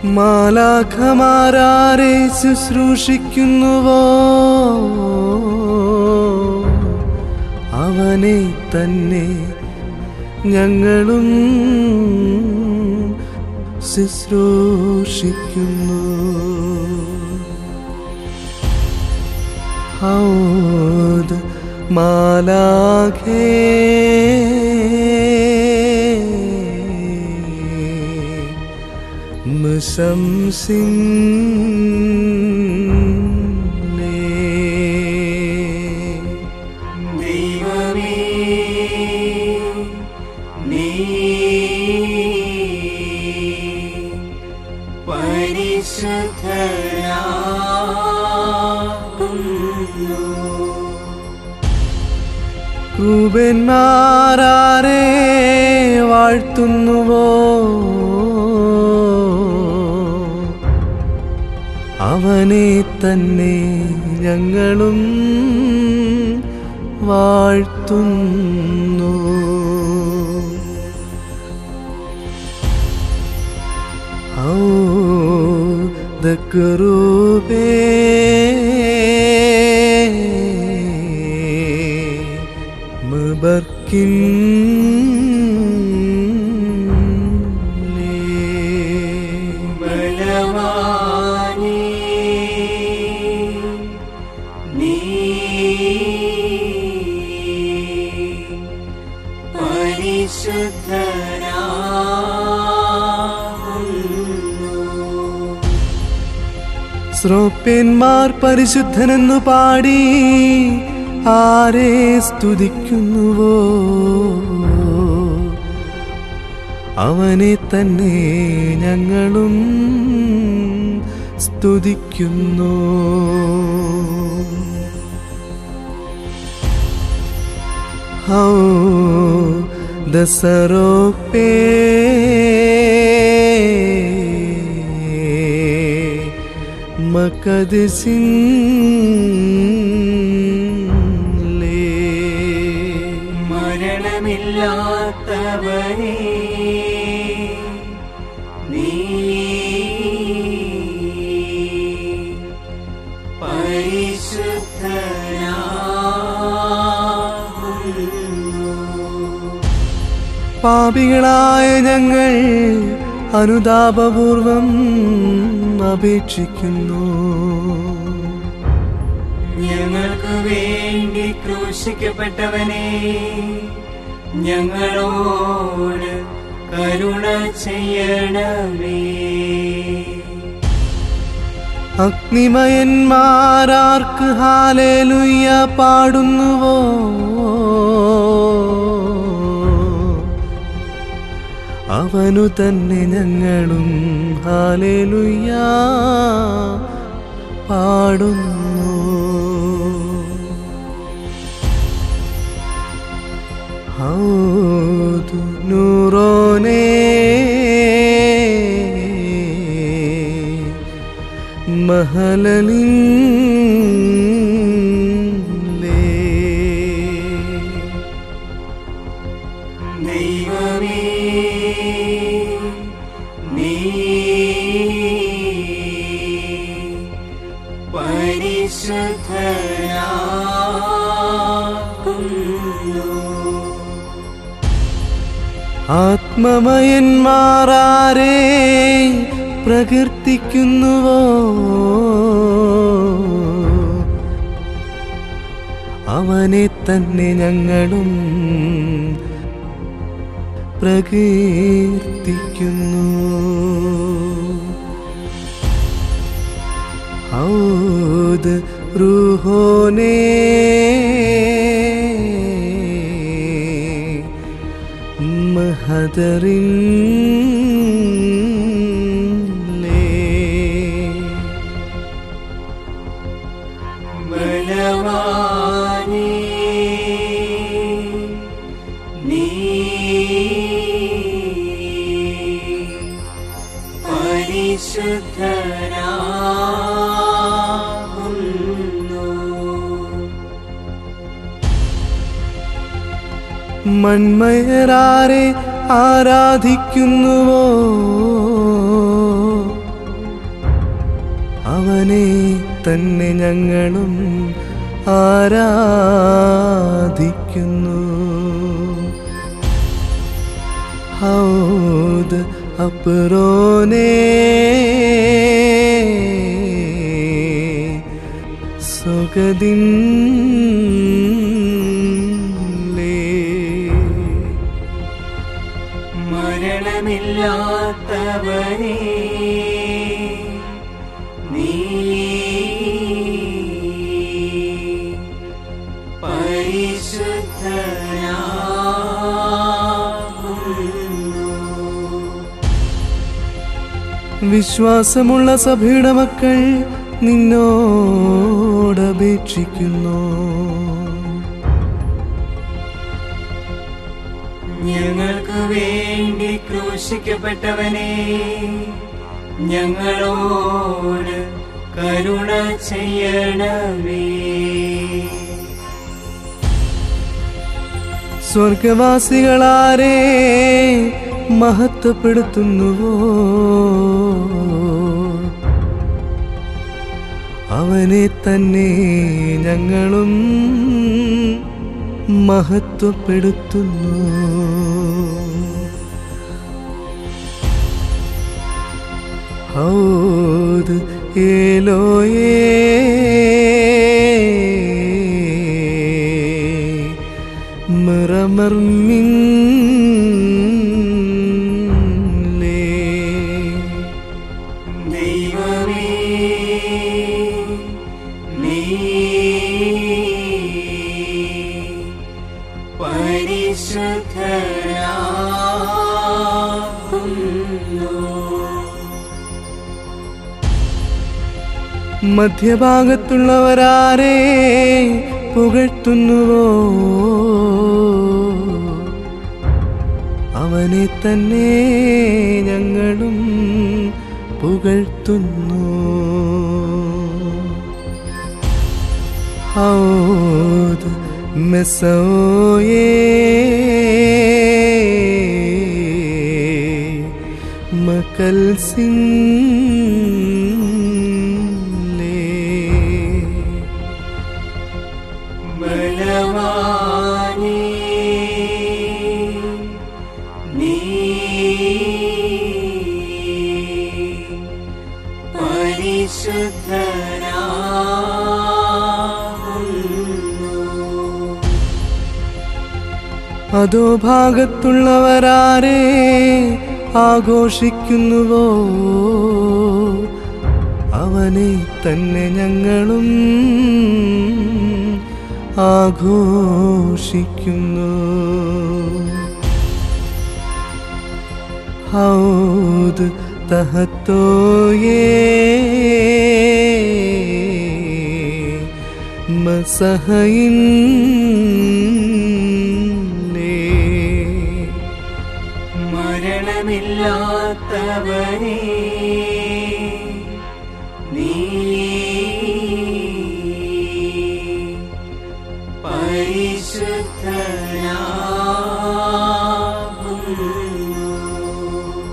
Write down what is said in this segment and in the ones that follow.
മാലാഖമാരാരെ ശുശ്രൂഷിക്കുന്നുവോ അവനെ തന്നെ ഞങ്ങളും ശുശ്രൂഷിക്കുന്നു ഹൗദ് മാലാഖേ മുസംസിംലേ ദൈവമേ നീ പരിശുദ്ധരാകുന്നു ക്രൂബന്മാരാരെ വാഴ്ത്തുന്നുവോ അവനെ തന്നെ ഞങ്ങളും വാഴ്ത്തുന്നു ഔദക്കറൂപേ മുബർക്കിൻ ബലവാനേ നീ പരിശുദ്ധരാകുന്നു ശ്രോപ്യന്മാർ പരിശുദ്ധനെന്നു പാടി ആരെ സ്തുതിക്കുന്നുവോ അവനെ തന്നെ ഞങ്ങളും സ്തുതിക്കുന്നു ഹൗ ദസറോപ്പേ മകദിസിംലേ മരണമില്ലാത്തവനെ നീ പരിശുദ്ധനാകുന്നു പാപികളായ ഞങ്ങൾ അനുതാപപൂർവം അപേക്ഷിക്കുന്നു ഞങ്ങൾക്ക് വേണ്ടി ക്രൂശിക്കപ്പെട്ടവനെ ഞങ്ങളോട് കരുണ ചെയ്യണമേ അഗ്നിമയന്മാരാർക്ക് ഹാലേലുയ്യ പാടുന്നുവോ അവനു തന്നെ ഞങ്ങളും ഹാലേലുയ്യ പാടുന്നു ഹൗദു നൂറോനേ മഹലലിൻ ദൈവമേ നീ പരിശുദ്ധനാകുന്നു ആത്മമയന്മാരാരെ പ്രകീർത്തിക്കുന്നുവോ അവനെ തന്നെ ഞങ്ങളും പ്രകീർത്തിക്കുന്നു ഔദ് റൂഹോനേ മഹദറിൻ ബലവാനേ നീ പരിശുദ്ധനാകുന്നു മൺമയരാരെ ആരാധിക്കുന്നുവോ അവനെ തന്നെ ഞങ്ങളും ആരാധിക്കുന്നു ഹൗദ് അപ്പുറോനേ സുഗതിൻ മരണമില്ലാത്തവനെ നീ പരിശുദ്ധനാകുന്നു വിശ്വാസമുള്ള സഭയുടെ മക്കൾ നിന്നോടപേക്ഷിക്കുന്നു ഞങ്ങൾക്ക് വേണ്ടി ക്രൂശിക്കപ്പെട്ടവനെ ഞങ്ങളോട് കരുണ ചെയ്യണമേ സ്വർഗവാസികളാരെ മഹത്വപ്പെടുത്തുന്നുവോ അവനെ തന്നെ ഞങ്ങളും മഹത്വപ്പെടുത്തുന്നു ഹൗദ് ഏലോയേ മറമർമില്ലേ ദൈവമേ നീ പരിശുദ്ധനാകുന്നു മധ്യഭാഗത്തുള്ളവരാരെ പുകഴ്ത്തുന്നുവോ അവനെ തന്നെ ഞങ്ങളും പുകഴ്ത്തുന്നു ഹൗദ് മെസ്സോയേ മക്കൽ സിംലേ ബലവാനേ നീ പരിശുദ്ധനാകുന്നു അതോ ഭാഗത്തുള്ളവരാരെ ആഘോഷിക്കുന്നുവോ അവനെ തന്നെ ഞങ്ങളും ആഘോഷിക്കുന്നു ഹൗദ് തഹത്തോയേ മസഹയിൻ മരണമില്ലാത്തവനെ നീ പരിശുദ്ധനാകുന്നു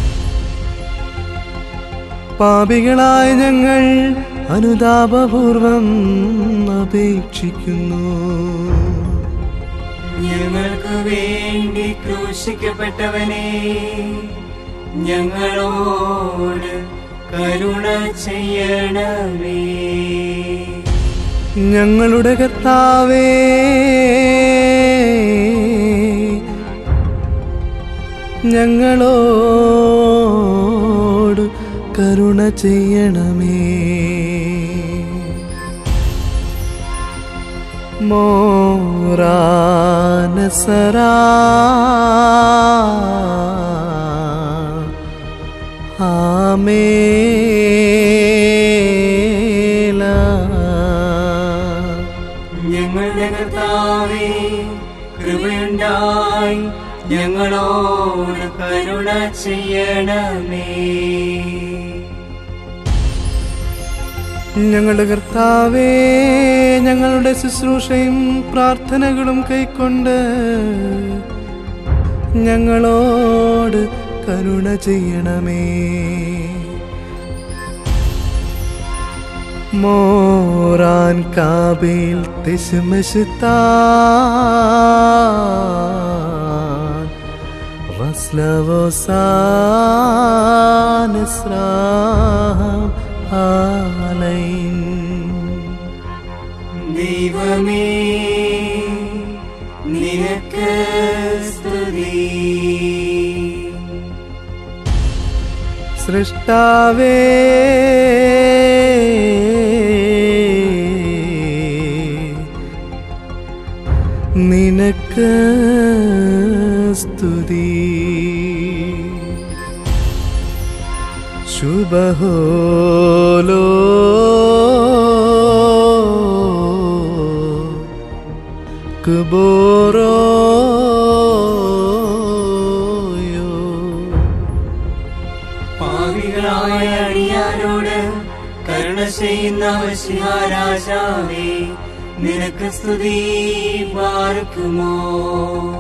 പാപികളായ ഞങ്ങൾ അനുതാപപൂർവം അപേക്ഷിക്കുന്നു ഞങ്ങൾക്ക് വേണ്ടി ക്രൂശിക്കപ്പെട്ടവനെ ഞങ്ങളോട് കരുണ ചെയ്യണമേ ഞങ്ങളുടെ കർത്താവേ ഞങ്ങളോട് കരുണ ചെയ്യണമേ മോറാനസരാ ആമേല ഞങ്ങളുടെ കർത്താവേ കൃപയുണ്ടായി ഞങ്ങളോട് കരുണ ചെയ്യണമേ ഞങ്ങളുടെ കർത്താവേ ഞങ്ങളുടെ ശുശ്രൂഷയും പ്രാർത്ഥനകളും കൈക്കൊണ്ട് ഞങ്ങളോട് കരുണ ചെയ്യണമേ മോറാൻ കാബിൽ തിശുമിശുത്താൻ റസ്ലവോസാൻ ഇസ്രാഹം ആലൈൻ ദൈവമേ നിനക്ക് സ്തുതി സൃഷ്ടാവേ നിനക്ക് സ്തുതി ശുഭഹോലോ കുബോറോയോ പാവികളായ അടിയാരോട് കരുണ ചെയ്യുന്ന രാജാവേ നിനക്ക് സ്തുതി പാർക്കുമോ